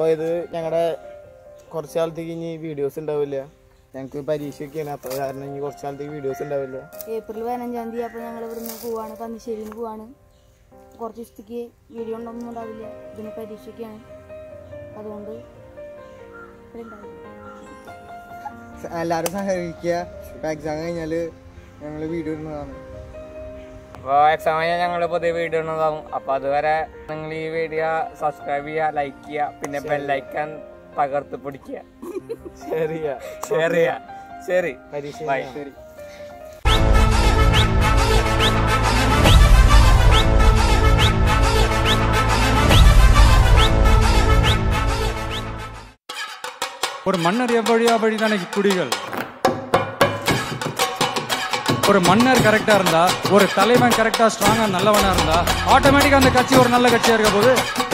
അതായത് ഞങ്ങളുടെ കുറച്ച് കാലത്തേക്ക് ഇനി വീഡിയോസ് ഉണ്ടാവില്ല ഞങ്ങൾക്ക് പരീക്ഷയൊക്കെയാണ് അപ്പോൾ കാരണം ഇനി കുറച്ച് കാലത്തേക്ക് വീഡിയോസ് ഉണ്ടാവില്ല ഏപ്രിൽ പതിനഞ്ചാം തീയതി അപ്പോൾ ഞങ്ങൾ ഇവിടുന്ന് പോവാണ് പന്നിശ്ശേരിയിൽ പോവാണ് കുറച്ച് ദിവസത്തേക്ക് വീഡിയോ ഒന്നും ഉണ്ടാവില്ല ഇതിന് പരീക്ഷയ്ക്കാണ് അതുകൊണ്ട് ഇവിടെ ഉണ്ടാവില്ല എല്ലാവരും സഹകരിക്കുക എക്സാം കഴിഞ്ഞാൽ ഞങ്ങൾ വീഡിയോ ഇടുന്നതാണ് അപ്പോൾ എക്സാം കഴിഞ്ഞാൽ ഞങ്ങൾ പുതിയ വീഡിയോ ഇടുന്നതാവും അപ്പോൾ അതുവരെ നിങ്ങൾ ഈ വീഡിയോ സബ്സ്ക്രൈബ് ചെയ്യുക ലൈക്ക് ചെയ്യുക പിന്നെ ബെല്ലൈക്കൻ തകർത്ത് പിടിക്കുക ശരിയാ ഷെയർ ചെയ്യുക ശരി പരീക്ഷ ബൈ ശരി ஒரு மன்னர் எவ்வழியா வழிதானே குடிகள் ஒரு மன்னர் கரெக்டா இருந்தா ஒரு தலைவன் கரெக்டா ஸ்ட்ராங்கா நல்லவனா இருந்தா ஆட்டோமேட்டிக்கா அந்த கட்சி ஒரு நல்ல கட்சியா இருக்க போது